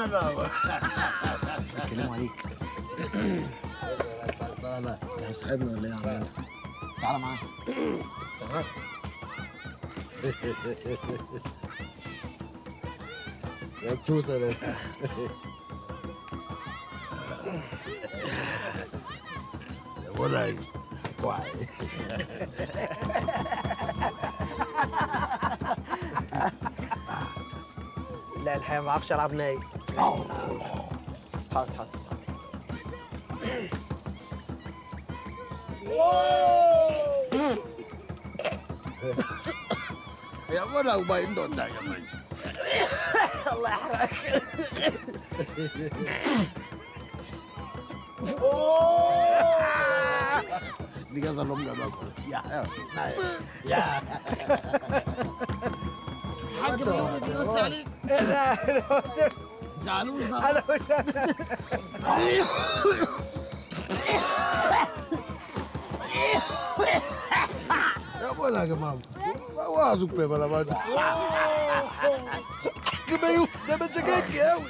انا لا بيتكلموا عليك لا لا انت صاحبنا ولا ايه يا عم انت؟ تعالى معايا تعال يا بتوسة ده يا ولد كويس لا الحقيقه ما بعرفش العب ناي حاضر حاضر يا ولد وباين دون ده يا مجد الله يحرقك Ni ka salom ka ba ko? Ya, ya. Ya. حاج بيومي بيوسع عليك لا زعلوش ده انا مش Ya wala ka ma'am. Mawasok pa pala ba? كبيو ده مسكتك قوي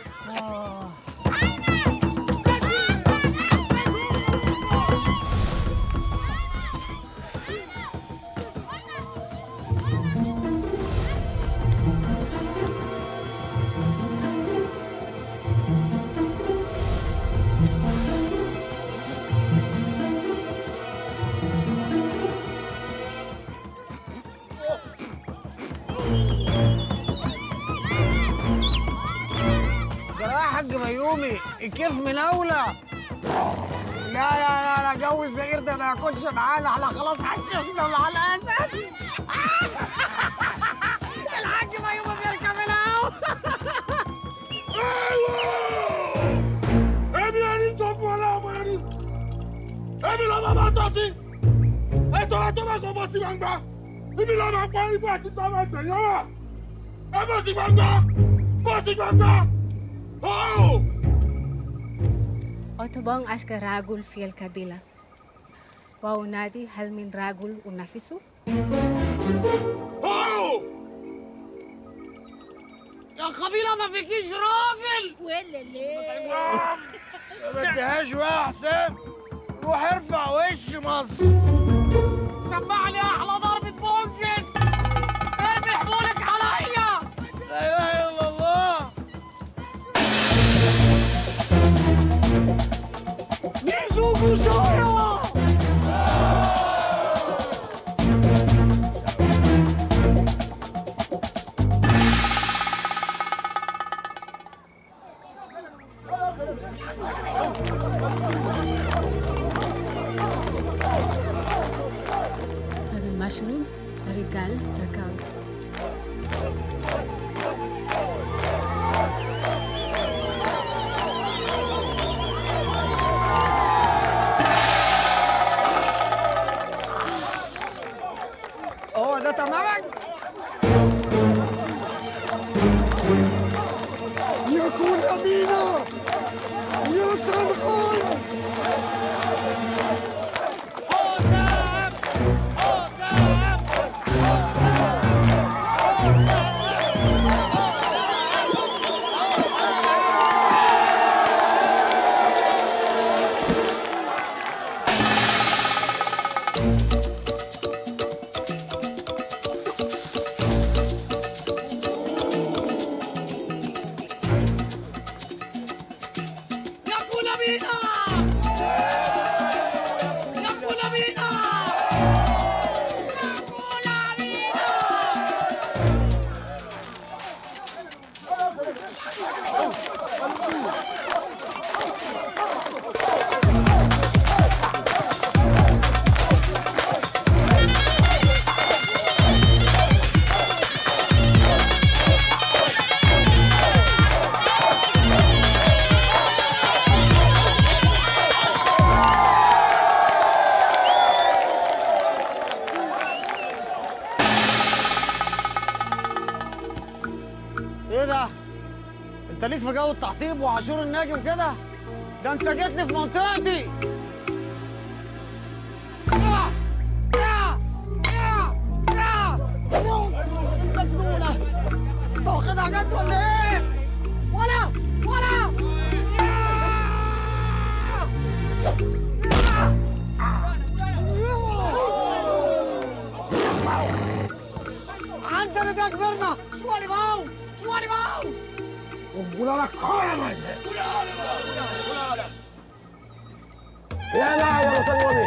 ده يا حاج بيومي الكيف مناولة لا لا لا لا جو الزئير ده ما ياكلش معانا احنا خلاص حششنا مع الاسد الحاج بيومي بيركب الهوا Èmi ẹni tó fún ọ láàmú ẹni. Èmi lọ máa máa tọ́ sí. Ètò ẹ̀tọ́ bá sọ bọ́ sí gbangba. Ibi lọ máa pọ́ ibú àti tọ́ máa tẹ̀yọ́ wà. Ẹ bọ́ sí gbangba. Bọ́ sí gbangba. Oh! أوتوبان أشك راجل في الكبيلة وأنادي هل من رجل أنافسه؟ Oh! يا قبيلة ما فيكيش راجل ولا ليه؟ ما اديهاش بقى يا حسام روح ارفع وش مصر سمعني احلى ضربة بونجن ارمي حمولك عليا لا اله الا الله ميزو بوشايا هذا المشروب رجال ركاب هو ده تمامك يا كل مينا يا سمحان حسام حسام يا كولا بينا يا كولا بينا يا كولا بينا ايه ده؟ انت ليك في جو التحطيب وعاشور الناجي وكده؟ ده انت جيت لي في منطقتي يا يا يا يا انت مجنونة انت واخدها جد ولا ايه؟ ولا ولا ولا لك خالة ما يزال يا لا يا مسلمي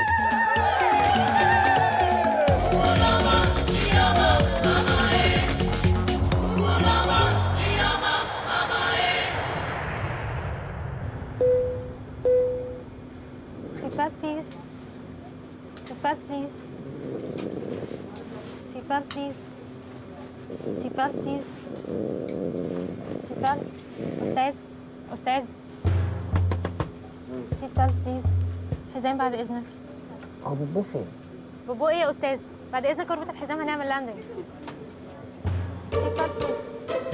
Seatbelt, please. Seatbelt, please. Seatbelt, please. Seatbelt, please. Seatbelt. أستاذ أستاذ seatbelt, please. حزام بعد إذنك هو بوبو فين؟ بوبو إيه يا أستاذ؟ بعد إذنك اربط الحزام هنعمل لاندنج seatbelt, please.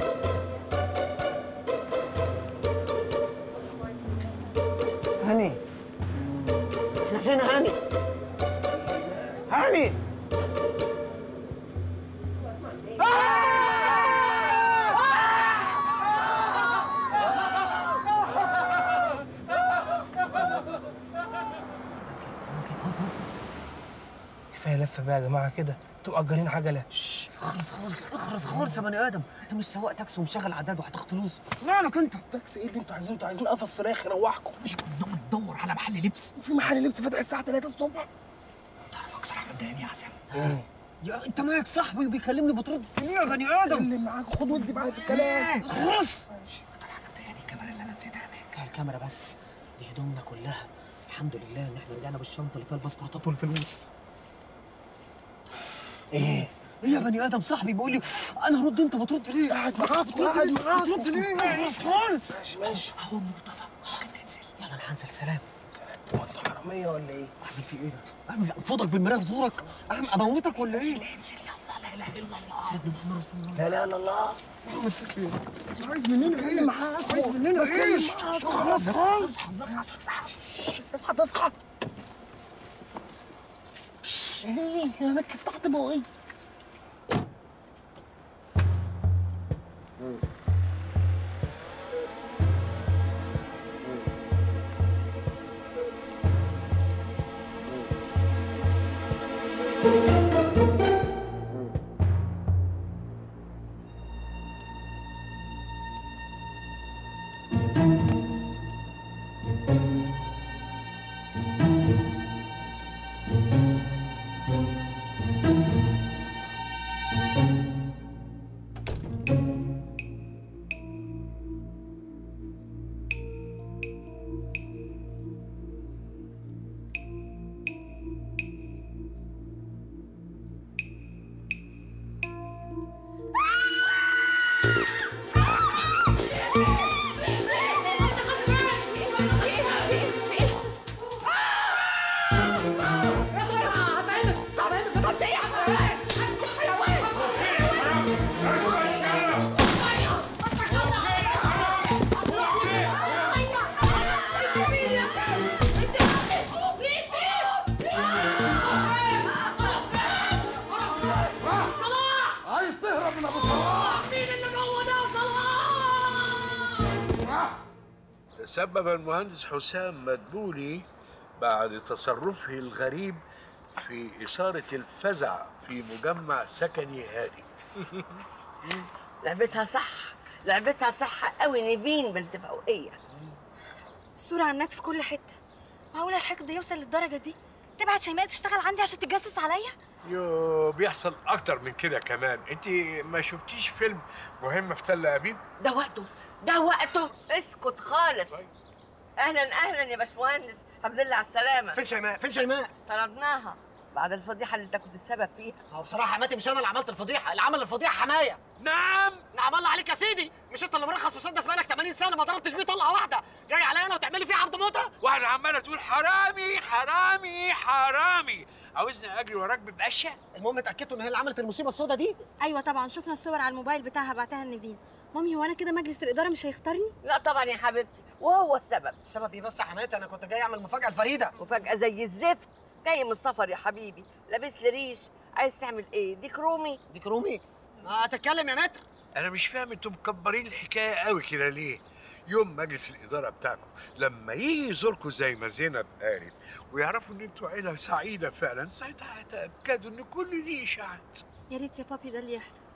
هاني احنا فين يا هاني؟ هاني كفايه لفه بقى يا جماعه كده انتوا مأجرين عجله خلص خلص اخرس خالص يا بني ادم انت مش سواق تاكسي ومشغل عداد وهتاخد فلوس مالك انت تاكسي ايه اللي انتوا عايزينه انتوا عايزين قفص فراخ يروحكم مش كنا بندور على محل لبس في محل لبس فاتح الساعه 3 الصبح تعرف اكتر حاجه مضايقاني يا عزام يا انت مالك صاحبي وبيكلمني بترد ليه يا بني ادم اللي معاك خد ودي معايا في الكلام خلص اكتر حاجه مضايقاني الكاميرا اللي انا نسيتها هناك هي الكاميرا بس دي هدومنا كلها الحمد لله ان احنا رجعنا بالشنطه اللي فيها الباسبورتات والفلوس ايه ايه يا بني ادم صاحبي بيقول لي انا هرد انت بترد ليه؟ قاعد معاك قاعد معاك بترد ليه؟ مش خالص ماشي ماشي اهو مصطفى ممكن تنزل يلا انا هنزل سلام هو انتوا حراميه ولا ايه؟ اعمل في ايه ده؟ اعمل انفضك بالمرايه في زورك اعمل اموتك ولا ايه؟ انزل يلا لا اله الا الله سيدنا محمد رسول الله لا لا لا الله عايز مننا ايه؟ معاك عايز مننا ايه؟ خلاص خلاص اصحى اصحى اصحى تصحى ايه انا كيف تحت بوقي عايز تهرب من ابو صلاح تسبب المهندس حسام مدبولي بعد تصرفه الغريب في إثارة الفزع في مجمع سكني هادي لعبتها صح لعبتها صح قوي نيفين بنت فوقيه الصورة على النت في كل حتة معقولة الحقد ده يوصل للدرجة دي؟ تبعت شيماء تشتغل عندي عشان تتجسس عليا؟ يو بيحصل أكتر من كده كمان أنت ما شفتيش فيلم مهمة في تل أبيب؟ ده وقته ده وقته اسكت خالص اهلا اهلا يا باشمهندس الحمد لله على السلامه فين شيماء؟ فين شيماء؟ طردناها بعد الفضيحه اللي انت كنت السبب فيها هو بصراحة حماتي مش أنا اللي عملت الفضيحة، اللي عمل الفضيحة حماية. نعم نعم الله عليك يا سيدي، مش أنت اللي مرخص مسدس بقالك 80 سنة ما ضربتش بيه طلقة واحدة، جاي عليا أنا وتعملي فيه عبد موتة؟ واحدة عمالة تقول حرامي حرامي حرامي عاوزني أجري وراك ببقشة؟ المهم اتأكدتوا إن هي اللي عملت المصيبة السوداء دي؟ أيوة طبعا شفنا الصور على الموبايل بتاعها بعتها لنيفين مامي هو أنا كده مجلس الإدارة مش هيختارني؟ لا طبعا يا حبيبتي وهو السبب السبب إيه بس يا حماتي؟ أنا كنت جاي أعمل مفاجأة لفريدة. وفجاه زي الزفت جاي من السفر يا حبيبي لابس لي ريش عايز تعمل ايه ديك رومي ديك رومي؟ ما تتكلم يا متر. أنا مش فاهم أنتم مكبرين الحكاية قوي كده ليه؟ يوم مجلس الإدارة بتاعكم لما يجي يزوركم زي ما زينب قالت ويعرفوا إن أنتوا عيلة سعيدة فعلا ساعتها هيتأكدوا إن كل دي إشاعات يا ريت يا بابي ده اللي يحصل